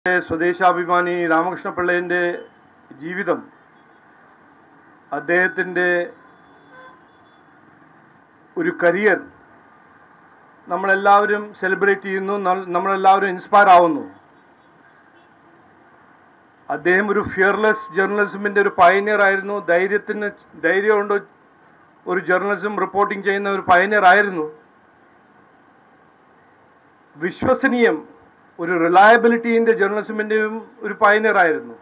സ്വദേശാഭിമാനി രാമകൃഷ്ണപിള്ളേൻ്റെ ജീവിതം അദ്ദേഹത്തിൻ്റെ ഒരു കരിയർ നമ്മളെല്ലാവരും സെലിബ്രേറ്റ് ചെയ്യുന്നു ന- നമ്മളെല്ലാവരും ഇൻസ്പയർ ആവുന്നു അദ്ദേഹം ഒരു ഫിയർലെസ് ജേർണലിസമിൻ്റെ ഒരു പയനിയർ ആയിരുന്നു ധൈര്യത്തിന് ധൈര്യം കൊണ്ട് ഒരു ജേർണലിസം റിപ്പോർട്ടിംഗ് ചെയ്യുന്ന ഒരു പയനിയർ ആയിരുന്നു വിശ്വസനീയം ഒരു റിലയബിലിറ്റീൻ്റെ ജേർണലിസമിൻ്റെയും ഒരു പയനിയർ ആയിരുന്നു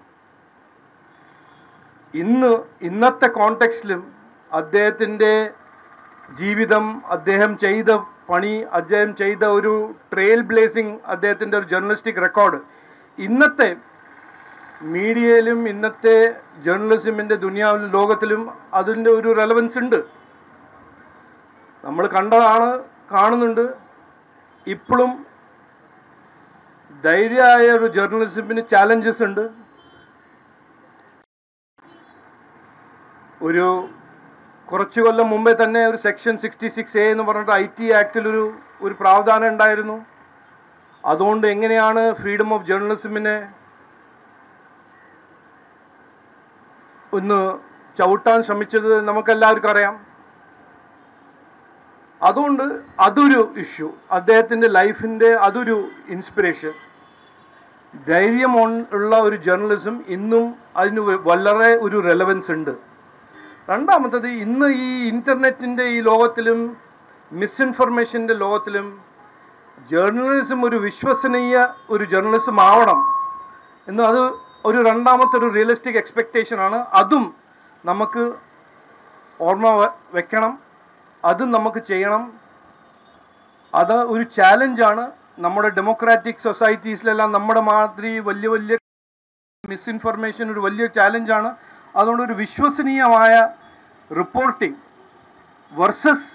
ഇന്ന് ഇന്നത്തെ കോണ്ടെക്സ്റ്റിലും അദ്ദേഹത്തിൻ്റെ ജീവിതം അദ്ദേഹം ചെയ്ത പണി അദ്ദേഹം ചെയ്ത ഒരു ട്രെയിൽ ബ്ലേസിങ് അദ്ദേഹത്തിൻ്റെ ഒരു ജേർണലിസ്റ്റിക് റെക്കോർഡ് ഇന്നത്തെ മീഡിയയിലും ഇന്നത്തെ ജേർണലിസമിൻ്റെ ദുനിയാവിലും ലോകത്തിലും അതിൻ്റെ ഒരു റെലവൻസ് ഉണ്ട് നമ്മൾ കണ്ടതാണ് കാണുന്നുണ്ട് ഇപ്പോഴും ധൈര്യമായ ഒരു ജേർണലിസത്തിന് ചാലഞ്ചസ് ഉണ്ട് ഒരു കുറച്ച് കൊല്ലം മുമ്പേ തന്നെ ഒരു സെക്ഷൻ സിക്സ്റ്റി സിക്സ് എ എന്ന് പറഞ്ഞിട്ട് ഐ ടി ആക്ടിലൊരു ഒരു പ്രാവധാനം ഉണ്ടായിരുന്നു അതുകൊണ്ട് എങ്ങനെയാണ് ഫ്രീഡം ഓഫ് ജേർണലിസമിനെ ഒന്ന് ചവിട്ടാൻ ശ്രമിച്ചത് നമുക്കെല്ലാവർക്കും അറിയാം അതുകൊണ്ട് അതൊരു ഇഷ്യൂ അദ്ദേഹത്തിൻ്റെ ലൈഫിൻ്റെ അതൊരു ഇൻസ്പിറേഷൻ ധൈര്യം ഉൺ- ഉള്ള ഒരു ജേർണലിസം ഇന്നും അതിന് വ- വളരെ ഒരു റെലവൻസ് ഉണ്ട് രണ്ടാമത്തത് ഇന്ന് ഈ ഇൻ്റർനെറ്റിൻ്റെ ഈ ലോകത്തിലും മിസ്ഇൻഫർമേഷൻ്റെ ലോകത്തിലും ജേർണലിസം ഒരു വിശ്വസനീയ ഒരു ജേർണലിസം ആവണം എന്ന് അത് ഒരു രണ്ടാമത്തെ ഒരു റിയലിസ്റ്റിക് എക്സ്പെക്റ്റേഷൻ ആണ് അതും നമുക്ക് ഓർമ്മ വെ- വെക്കണം അതും നമുക്ക് ചെയ്യണം അത് ഒരു ചാലഞ്ചാണ് നമ്മുടെ ഡെമോക്രാറ്റിക് സൊസൈറ്റീസിലെല്ലാം നമ്മുടെ മാതിരി വലിയ വലിയ മിസ്ഇൻഫർമേഷൻ ഒരു വലിയ ചാലഞ്ചാണ് അതുകൊണ്ട് ഒരു വിശ്വസനീയമായ റിപ്പോർട്ടിംഗ് വർസസ്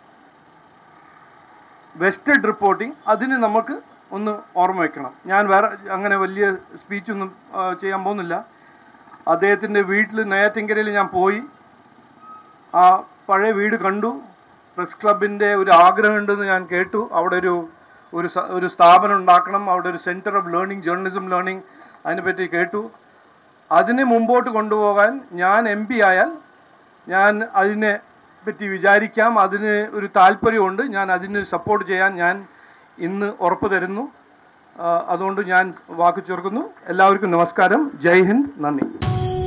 വെസ്റ്റഡ് റിപ്പോർട്ടിംഗ് അതിന് നമുക്ക് ഒന്ന് ഓർമ്മ വെക്കണം ഞാൻ വേറെ അങ്ങനെ വലിയ സ്പീച്ചൊന്നും ആ, ചെയ്യാൻ പോകുന്നില്ല അദ്ദേഹത്തിൻ്റെ വീട്ടിൽ നെയ്യാറ്റിൻകരയിൽ ഞാൻ പോയി ആ പഴയ വീട് കണ്ടു പ്രസ് ക്ലബിൻ്റെ ഒരു ആഗ്രഹമുണ്ടെന്ന് ഞാൻ കേട്ടു അവിടെ ഒരു ഒരു സ- ഒരു സ്ഥാപനം ഉണ്ടാക്കണം അവിടെ ഒരു centre of learning journalism learning അതിനെപ്പറ്റി കേട്ടു അതിനെ മുമ്പോട്ട് കൊണ്ടുപോകാൻ ഞാൻ എം പി ആയാൽ ഞാൻ അതിനെ പറ്റി വിചാരിക്കാം അതിന് ഒരു താല്പര്യമുണ്ട് ഞാൻ അതിന് സപ്പോർട്ട് ചെയ്യാൻ ഞാൻ ഇന്ന് ഉറപ്പ് തരുന്നു ആ, അതുകൊണ്ട് ഞാൻ വാക്ക് ചേർക്കുന്നു എല്ലാവർക്കും നമസ്കാരം ജയ് ഹിന്ദ് നന്ദി